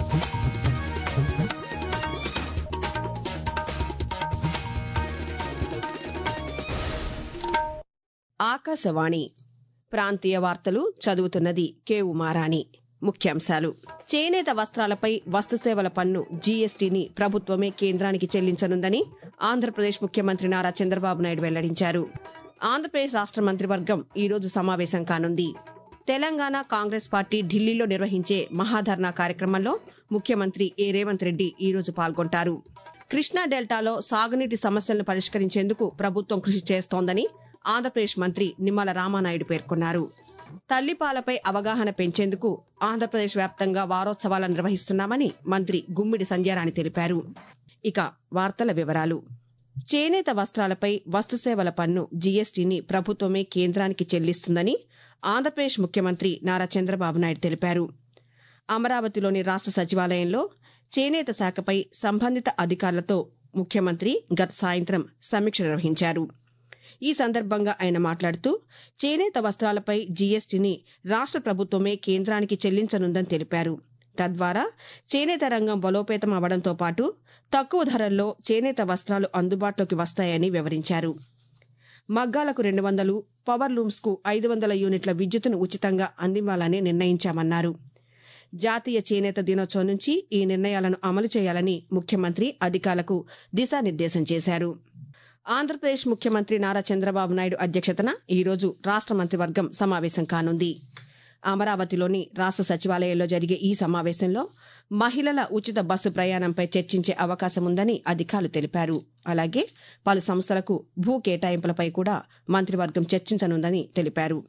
ఆకాశవాణి ప్రాంతీయ వార్తలు చదువుతున్నది కె ఉమారాణి ముఖ్యాంశాలు చేనేత వస్త్రాలపై వస్తుసేవల పన్ను జీఎస్టీని ప్రభుత్వమే కేంద్రానికి చెల్లించనుందని ఆంధ్రప్రదేశ్ ముఖ్యమంత్రి నారా చంద్రబాబు నాయుడు వెల్లడించారు ఆంధ్రప్రదేశ్ రాష్ట మంత్రివర్గం ఈరోజు సమావేశం కానుంది తెలంగాణ కాంగ్రెస్ పార్టీ ఢిల్లీలో నిర్వహించే మహాధర్నా కార్యక్రమంలో ముఖ్యమంత్రి ఏ రేవంత్ రెడ్డి ఈరోజు పాల్గొంటారు కృష్ణా డెల్టాలో సాగునీటి సమస్యలను పరిష్కరించేందుకు ప్రభుత్వం కృషి చేస్తోందని ఆంధ్రప్రదేశ్ మంత్రి నిమ్మల రామానాయుడు పేర్కొన్నారు తల్లిపాలపై అవగాహన పెంచేందుకు ఆంధ్రప్రదేశ్ వ్యాప్తంగా వారోత్సవాలను నిర్వహిస్తున్నామని మంత్రి గుమ్మిడి సంధ్యారాణి తెలిపారు ఇక వార్తల వివరాలు చేనేత వస్త్రాలపై వస్తుసేవల పన్ను జీఎస్టీని ప్రభుత్వమే కేంద్రానికి చెల్లిస్తుందని ఆంధ్రప్రదేశ్ ముఖ్యమంత్రి నారా చంద్రబాబు నాయుడు తెలిపారు అమరావతిలోని రాష్ట సచివాలయంలో చేనేత శాఖపై సంబంధిత అధికారులతో ముఖ్యమంత్రి గత సాయంత్రం సమీక్ష నిర్వహించారు ఈ సందర్భంగా ఆయన మాట్లాడుతూ చేనేత వస్త్రాలపై జీఎస్టీని రాష్ట ప్రభుత్వమే కేంద్రానికి చెల్లించనుందని తెలిపారు తద్వారా చేనేత రంగం బలోపేతం అవడంతో పాటు తక్కువ ధరల్లో చేనేత వస్త్రాలు అందుబాటులోకి వస్తాయని వివరించారు మగ్గాలకు రెండు వందలు పవర్ లూమ్స్కు ఐదు వందల యూనిట్ల విద్యుత్తును ఉచితంగా అందివ్వాలని నిర్ణయించామన్నారు జాతీయ చేనేత దినోత్సవం నుంచి ఈ నిర్ణయాలను అమలు చేయాలని ముఖ్యమంత్రి అధికారులకు దిశానిర్దేశం చేశారు ఆంధ్రప్రదేశ్ ముఖ్యమంత్రి నారా చంద్రబాబు నాయుడు అధ్యక్షతన ఈరోజు రాష్ట మంత్రివర్గం సమావేశం కానుంది అమరావతిలోని రాష్ట సచివాలయంలో జరిగే ఈ సమావేశంలో మహిళల ఉచిత బస్సు ప్రయాణంపై చర్చించే అవకాశం ఉందని అధికారులు తెలిపారు అలాగే పలు సంస్థలకు భూ కేటాయింపులపై కూడా మంత్రివర్గం చర్చించనుందని తెలిపారు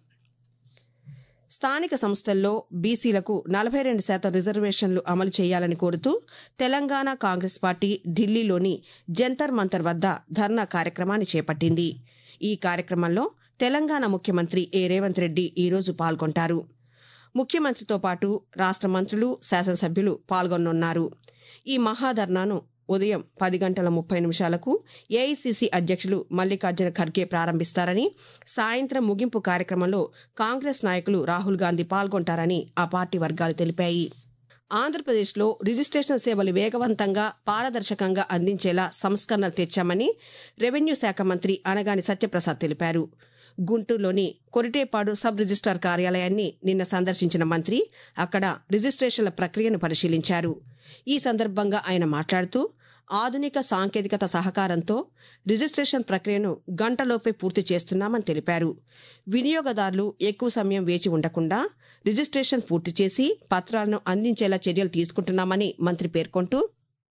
స్థానిక సంస్థల్లో బీసీలకు నలభై రెండు శాతం రిజర్వేషన్లు అమలు చేయాలని కోరుతూ తెలంగాణ కాంగ్రెస్ పార్టీ ఢిల్లీలోని జంతర్ మంతర్ వద్ద ధర్నా కార్యక్రమాన్ని చేపట్టింది ఈ కార్యక్రమంలో తెలంగాణ ముఖ్యమంత్రి ఏ రేవంత్ రెడ్డి ఈరోజు పాల్గొంటారు ముఖ్యమంత్రితో పాటు రాష్ట మంత్రులు శాసనసభ్యులు పాల్గొనున్నారు ఈ మహాధర్నాను ఉదయం పది గంటల ముప్పై నిమిషాలకు ఏఐసీసీ అధ్యక్షులు మల్లికార్జున ఖర్గే ప్రారంభిస్తారని సాయంత్రం ముగింపు కార్యక్రమంలో కాంగ్రెస్ నాయకులు రాహుల్ గాంధీ పాల్గొంటారని ఆ పార్టీ వర్గాలు తెలిపాయి ఆంధ్రప్రదేశ్లో రిజిస్ట్రేషన్ సేవలు వేగవంతంగా పారదర్శకంగా అందించేలా సంస్కరణలు తెచ్చామని రెవెన్యూ శాఖ మంత్రి అనగాని సత్యప్రసాద్ తెలిపారు గుంటూరులోని కొరిటేపాడు సబ్ రిజిస్టార్ కార్యాలయాన్ని నిన్న సందర్శించిన మంత్రి అక్కడ రిజిస్ట్రేషన్ల ప్రక్రియను పరిశీలించారు ఈ సందర్భంగా ఆయన మాట్లాడుతూ ఆధునిక సాంకేతికత సహకారంతో రిజిస్ట్రేషన్ ప్రక్రియను గంటలోపే పూర్తి చేస్తున్నామని తెలిపారు వినియోగదారులు ఎక్కువ సమయం వేచి ఉండకుండా రిజిస్ట్రేషన్ పూర్తి చేసి పత్రాలను అందించేలా చర్యలు తీసుకుంటున్నామని మంత్రి పేర్కొంటూ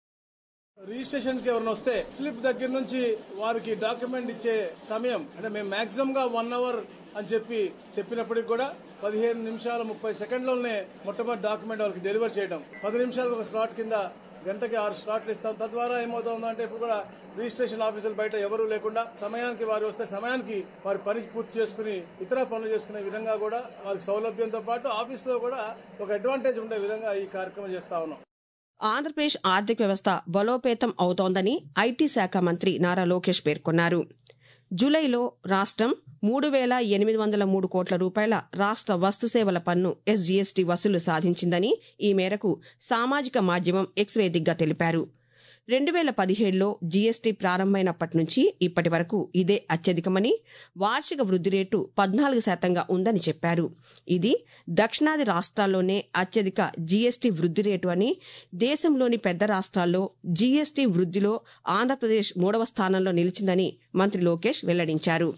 రిజిస్ట్రేషన్ కి ఎవరైనా వస్తే స్లిప్ దగ్గర నుంచి వారికి డాక్యుమెంట్ ఇచ్చే సమయం అంటే మేము మాక్సిమం గా వన్ అవర్ అని చెప్పి చెప్పినప్పటికి కూడా పదిహేను నిమిషాల ముప్పై సెకండ్లోనే మొట్టమొదటి డాక్యుమెంట్ వాళ్ళకి డెలివర్ చేయడం పది నిమిషాలకు ఒక స్లాట్ కింద గంటకి ఆరు స్లాట్లు ఇస్తాం తద్వారా ఏమవుతుందంటే ఇప్పుడు కూడా రిజిస్ట్రేషన్ ఆఫీసులు బయట ఎవరూ లేకుండా సమయానికి వారు వస్తే సమయానికి వారి పని పూర్తి చేసుకుని ఇతర పనులు చేసుకునే విధంగా కూడా వారికి సౌలభ్యంతో పాటు ఆఫీసులో కూడా ఒక అడ్వాంటేజ్ ఉండే విధంగా ఈ కార్యక్రమం చేస్తా ఉన్నాం ఆంధ్రప్రదేశ్ ఆర్థిక వ్యవస్థ బలోపేతం అవుతోందని ఐటీ శాఖ మంత్రి నారా లోకేష్ పేర్కొన్నారు జూలైలో రాష్ట్రం మూడు వేల ఎనిమిది వందల మూడు కోట్ల రూపాయల రాష్ట్ర వస్తుసేవల పన్ను ఎస్జీఎస్టీ వసూలు సాధించిందని ఈ మేరకు సామాజిక మాధ్యమం ఎక్స్ వేదికగా తెలిపారు రెండు వేల పదిహేడులో జీఎస్టీ ప్రారంభమైనప్పటి నుంచి ఇప్పటి వరకు ఇదే అత్యధికమని వార్షిక వృద్ధి రేటు పద్నాలుగు శాతంగా ఉందని చెప్పారు ఇది దక్షిణాది రాష్ట్రాల్లోనే అత్యధిక జీఎస్టీ వృద్ధి రేటు అని దేశంలోని పెద్ద రాష్ట్రాల్లో జీఎస్టీ వృద్ధిలో ఆంధ్రప్రదేశ్ మూడవ స్థానంలో నిలిచిందని మంత్రి లోకేష్ వెల్లడించారు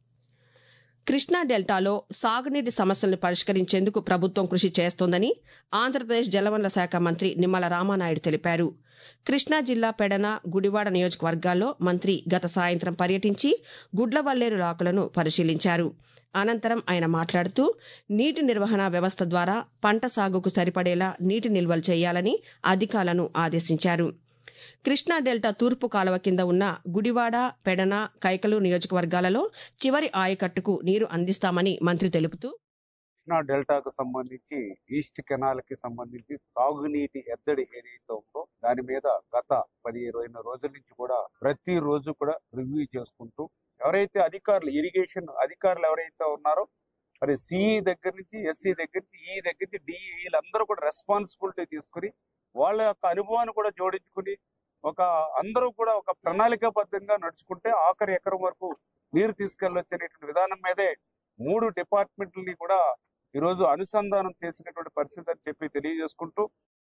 కృష్ణా డెల్టాలో సాగునీటి సమస్యలను పరిష్కరించేందుకు ప్రభుత్వం కృషి చేస్తోందని ఆంధ్రప్రదేశ్ జలవనరుల శాఖ మంత్రి నిమ్మల రామానాయుడు తెలిపారు కృష్ణా జిల్లా పెడన గుడివాడ నియోజకవర్గాల్లో మంత్రి గత సాయంత్రం పర్యటించి గుడ్లవల్లేరు రాకులను పరిశీలించారు అనంతరం ఆయన మాట్లాడుతూ నీటి నిర్వహణ వ్యవస్థ ద్వారా పంట సాగుకు సరిపడేలా నీటి నిల్వలు చేయాలని అధికారులను ఆదేశించారు కృష్ణా డెల్టా తూర్పు కాలువ కింద ఉన్న గుడివాడ పెడన కైకలు నియోజకవర్గాలలో చివరి ఆయకట్టుకు నీరు అందిస్తామని మంత్రి తెలుపుతూ కృష్ణా డెల్టాకు సంబంధించి ఈస్ట్ కెనాల్ కి సంబంధించి సాగునీటి ఎద్దడి ఏదైతే ఉందో దాని మీద గత పది ఇరవై రోజుల నుంచి కూడా ప్రతి రోజు కూడా రివ్యూ చేసుకుంటూ ఎవరైతే అధికారులు ఇరిగేషన్ అధికారులు ఎవరైతే ఉన్నారో మరి సిఈ దగ్గర నుంచి ఎస్సీ దగ్గర నుంచి ఈ దగ్గర నుంచి డిఈ వీళ్ళందరూ కూడా రెస్పాన్సిబిలిటీ తీసుకుని వాళ్ళ యొక్క అనుభవాన్ని కూడా జోడించుకుని ఒక అందరూ కూడా ఒక ప్రణాళికాబద్ధంగా నడుచుకుంటే ఆఖరి ఎకరం వరకు నీరు తీసుకెళ్ళొచ్చు అనేటువంటి విధానం మీదే మూడు డిపార్ట్మెంట్లని కూడా ఈరోజు అనుసంధానం చేసినటువంటి పరిస్థితి అని చెప్పి తెలియజేసుకుంటూ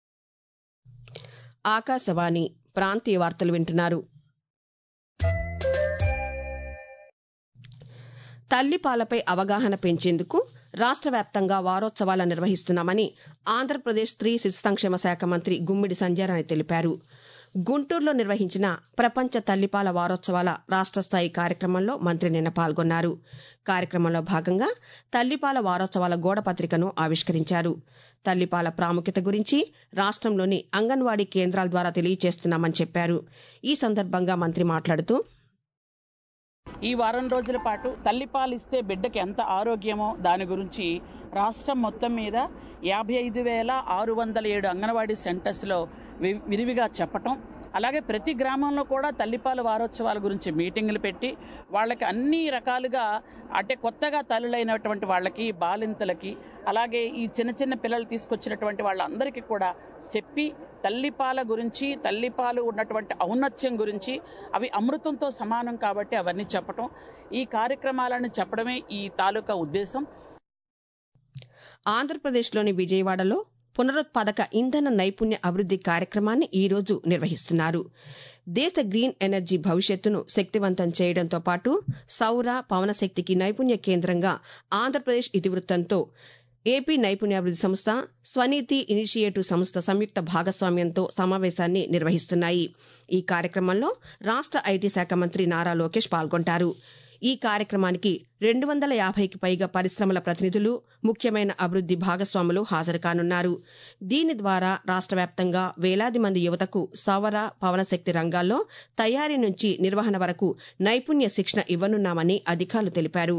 ఆకాశవాణి ప్రాంతీయ వార్తలు వింటున్నారు తల్లిపాలపై అవగాహన పెంచేందుకు రాష్ట్ర వ్యాప్తంగా వారోత్సవాలు నిర్వహిస్తున్నామని ఆంధ్రప్రదేశ్ స్త్రీ శిశు సంక్షేమ శాఖ మంత్రి గుమ్మిడి సంధ్యారాణి తెలిపారు గుంటూరులో నిర్వహించిన ప్రపంచ తల్లిపాల వారోత్సవాల రాష్ట్ర స్థాయి కార్యక్రమంలో మంత్రి నిన్న పాల్గొన్నారు కార్యక్రమంలో భాగంగా తల్లిపాల వారోత్సవాల గోడపత్రికను ఆవిష్కరించారు తల్లిపాల ప్రాముఖ్యత గురించి రాష్ట్రంలోని అంగన్వాడీ కేంద్రాల ద్వారా తెలియజేస్తున్నామని చెప్పారు ఈ సందర్భంగా మంత్రి మాట్లాడుతూ ఈ వారం రోజుల పాటు తల్లిపాలు ఇస్తే బిడ్డకి ఎంత ఆరోగ్యమో దాని గురించి రాష్ట్రం మొత్తం మీద యాభై ఐదు వేల ఆరు వందల ఏడు అంగన్వాడీ సెంటర్స్లో వి- విరివిగా చెప్పటం అలాగే ప్రతి గ్రామంలో కూడా తల్లిపాల వారోత్సవాల గురించి మీటింగులు పెట్టి వాళ్ళకి అన్ని రకాలుగా అంటే కొత్తగా తల్లులైనటువంటి వాళ్ళకి బాలింతలకి అలాగే ఈ చిన్న చిన్న పిల్లలు తీసుకొచ్చినటువంటి వాళ్ళందరికీ కూడా చెప్పి తల్లిపాల గురించి తల్లిపాలు ఉన్నటువంటి ఔన్నత్యం గురించి అవి అమృతంతో సమానం కాబట్టి అవన్నీ చెప్పటం ఈ కార్యక్రమాలను చెప్పడమే ఈ తాలూకా ఉద్దేశం ఆంధ్రప్రదేశ్లోని విజయవాడలో పునరుత్పాదక ఇంధన నైపుణ్య అభివృద్ది కార్యక్రమాన్ని ఈ రోజు నిర్వహిస్తున్నారు దేశ గ్రీన్ ఎనర్జీ భవిష్యత్తును శక్తివంతం చేయడంతో పాటు సౌర పవనశక్తికి నైపుణ్య కేంద్రంగా ఆంధ్రప్రదేశ్ ఇతివృత్తంతో ఏపీ నైపుణ్యాభివృద్ది సంస్థ స్వనీతి ఇనిషియేటివ్ సంస్థ సంయుక్త భాగస్వామ్యంతో సమావేశాన్ని నిర్వహిస్తున్నాయి ఈ కార్యక్రమంలో రాష్ట్ర ఐటీ శాఖ మంత్రి నారా లోకేష్ పాల్గొంటారు ఈ కార్యక్రమానికి రెండు వందల యాభైకి పైగా పరిశ్రమల ప్రతినిధులు ముఖ్యమైన అభివృద్ది భాగస్వాములు హాజరు కానున్నారు దీని ద్వారా రాష్ట్ర వ్యాప్తంగా వేలాది మంది యువతకు సౌర పవనశక్తి రంగాల్లో తయారీ నుంచి నిర్వహణ వరకు నైపుణ్య శిక్షణ ఇవ్వనున్నామని అధికారులు తెలిపారు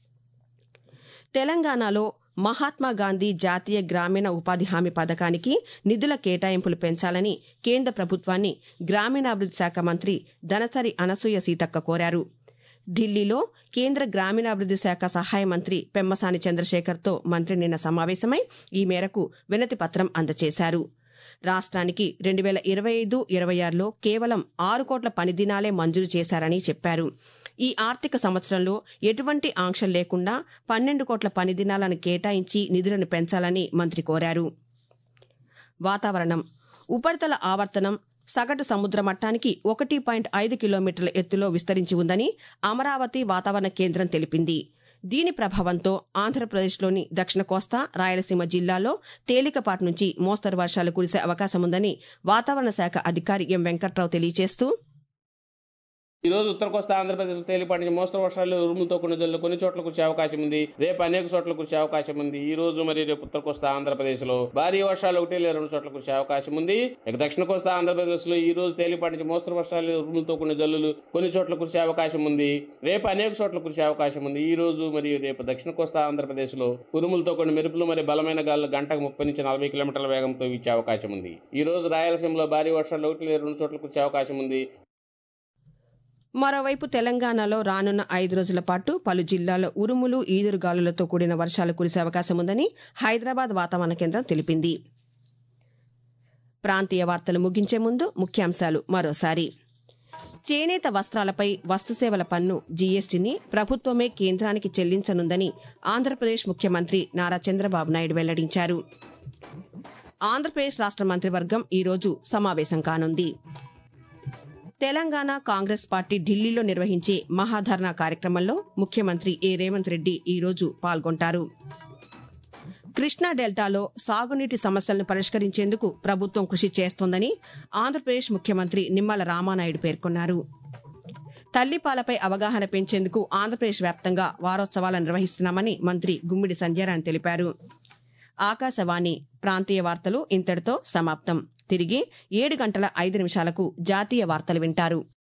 తెలంగాణలో మహాత్మా గాంధీ జాతీయ గ్రామీణ ఉపాధి హామీ పథకానికి నిధుల కేటాయింపులు పెంచాలని కేంద్ర ప్రభుత్వాన్ని గ్రామీణాభివృద్ది శాఖ మంత్రి దనసరి అనసూయ సీతక్క కోరారు ఢిల్లీలో కేంద్ర గ్రామీణాభివృద్ది శాఖ సహాయ మంత్రి పెమ్మసాని చంద్రశేఖర్తో మంత్రి నిన్న సమావేశమై ఈ మేరకు వినతి పత్రం అందజేశారు రాష్ట్రానికి రెండు వేల ఇరవై ఐదు ఇరవై ఆరులో కేవలం ఆరు కోట్ల పని దినాలే మంజూరు చేశారని చెప్పారు ఈ ఆర్థిక సంవత్సరంలో ఎటువంటి ఆంక్షలు లేకుండా పన్నెండు కోట్ల పని దినాలను కేటాయించి నిధులను పెంచాలని మంత్రి కోరారు వాతావరణం ఉపరితల ఆవర్తనం సగటు సముద్ర మట్టానికి ఒకటి పాయింట్ ఐదు కిలోమీటర్ల ఎత్తులో విస్తరించి ఉందని అమరావతి వాతావరణ కేంద్రం తెలిపింది దీని ప్రభావంతో ఆంధ్రప్రదేశ్లోని దక్షిణ కోస్తా రాయలసీమ జిల్లాల్లో తేలికపాటి నుంచి మోస్తరు వర్షాలు కురిసే అవకాశముందని వాతావరణ శాఖ అధికారి ఎం వెంకట్రావు తెలియజేస్తూ ఈ రోజు ఉత్తర కోస్తా ఆంధ్రప్రదేశ్ తేలిపాటి నుంచి మోస్తరు వర్షాలు ఉరుములతో కొన్ని జల్లు కొన్ని చోట్ల కురిసే అవకాశం ఉంది రేపు అనేక చోట్ల కురిసే అవకాశం ఉంది ఈ రోజు మరి రేపు ఉత్తర కోస్తా ఆంధ్రప్రదేశ్ లో భారీ వర్షాలు ఒకటి లేదా రెండు చోట్ల కురిసే అవకాశం ఉంది ఇక దక్షిణ కోస్తా ఆంధ్రప్రదేశ్ లో ఈ రోజు తేలిపాటి నుంచి మోస్తరు వర్షాలు ఉరుములతో కొన్ని జల్లులు కొన్ని చోట్ల కురిసే అవకాశం ఉంది రేపు అనేక చోట్ల కురిసే అవకాశం ఉంది ఈ రోజు మరియు రేపు దక్షిణ కోస్తా ఆంధ్రప్రదేశ్ లో ఉరుములతో కొన్ని మెరుపులు మరియు బలమైన గాలు గంటకు ముప్పై నుంచి నలభై కిలోమీటర్ల వేగంతో వీచే అవకాశం ఉంది ఈ రోజు రాయలసీమలో భారీ వర్షాలు ఒకటి లేదా రెండు చోట్ల కురిసే అవకాశం ఉంది మరోవైపు తెలంగాణలో రానున్న ఐదు రోజుల పాటు పలు జిల్లాల్లో ఉరుములు ఈదురుగాలులతో కూడిన వర్షాలు కురిసే అవకాశం ఉందని హైదరాబాద్ వాతావరణ కేంద్రం తెలిపింది ప్రాంతీయ వార్తలు ముగించే ముందు ముఖ్యాంశాలు మరోసారి చేనేత వస్త్రాలపై వస్తుసేవల పన్ను జీఎస్టీని ప్రభుత్వమే కేంద్రానికి చెల్లించనుందని ఆంధ్రప్రదేశ్ ముఖ్యమంత్రి నారా చంద్రబాబు నాయుడు వెల్లడించారు ఆంధ్రప్రదేశ్ రాష్ట్ర మంత్రివర్గం ఈరోజు సమావేశం కానుంది తెలంగాణ కాంగ్రెస్ పార్టీ ఢిల్లీలో నిర్వహించే మహాధర్నా కార్యక్రమంలో ముఖ్యమంత్రి ఏ రేవంత్ రెడ్డి ఈరోజు పాల్గొంటారు కృష్ణా డెల్టాలో సాగునీటి సమస్యలను పరిష్కరించేందుకు ప్రభుత్వం కృషి చేస్తోందని ఆంధ్రప్రదేశ్ ముఖ్యమంత్రి నిమ్మల రామానాయుడు పేర్కొన్నారు తల్లిపాలపై అవగాహన పెంచేందుకు ఆంధ్రప్రదేశ్ వ్యాప్తంగా వారోత్సవాలు నిర్వహిస్తున్నామని మంత్రి గుమ్మిడి సంధ్యారాయణ తెలిపారు ఆకాశవాణి ప్రాంతీయ వార్తలు ఇంతటితో సమాప్తం తిరిగి ఏడు గంటల ఐదు నిమిషాలకు జాతీయ వార్తలు వింటారు